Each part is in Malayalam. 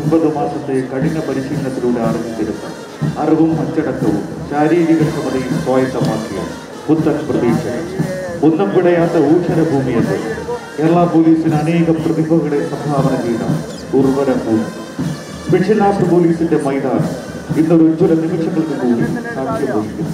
ഒൻപത് മാസത്തെ കഠിന പരിശീലനത്തിലൂടെ ആർജിച്ചെടുത്ത അറിവും അച്ചടക്കവും ശാരീരിക ക്ഷമതയും സ്വായത്തമാക്കിയ പുത്തൻ പ്രതീക്ഷകൾ ഒന്നും പിടയാത്ത ഊഷരഭൂമിയെന്ന് കേരള പോലീസിന് അനേകം പ്രതിഭകളെ സംഭാവന ചെയ്ത ഉർവര ഭൂമി സ്പെഷ്യൽ ആർട്ട് പോലീസിന്റെ മൈതാനം ഇന്നൊരു ഉജ്ജ്വല നിമിഷങ്ങൾക്ക് കൂടി സാക്ഷ്യം വഹിക്കുന്നു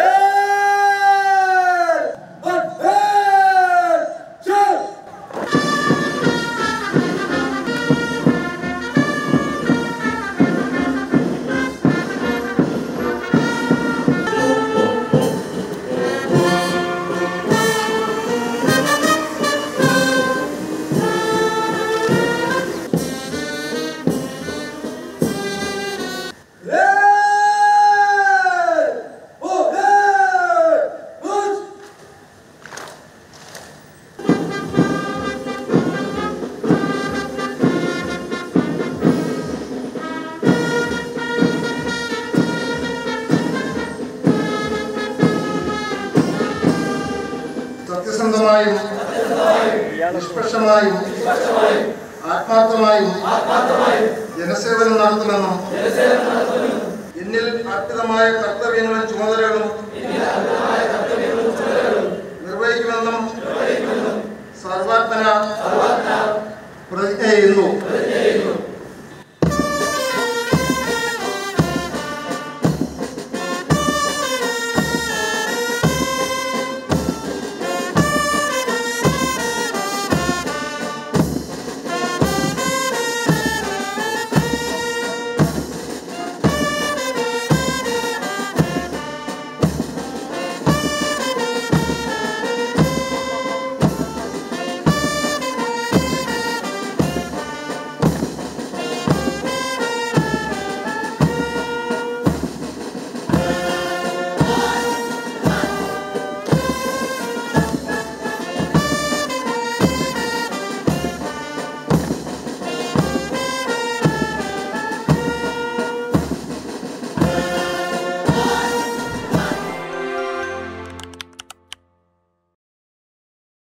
സത്യസന്ധമായും നിഷ്പക്ഷമായും ആത്മാർത്ഥമായും ജനസേവനം നടത്തുമെന്നും എന്നിൽ അർപ്പിതമായ കർത്തവ്യങ്ങളും ചുമതലകളും നിർവഹിക്കുമെന്നും സർവാത്മന പ്രതിജ്ഞ ചെയ്യുന്നു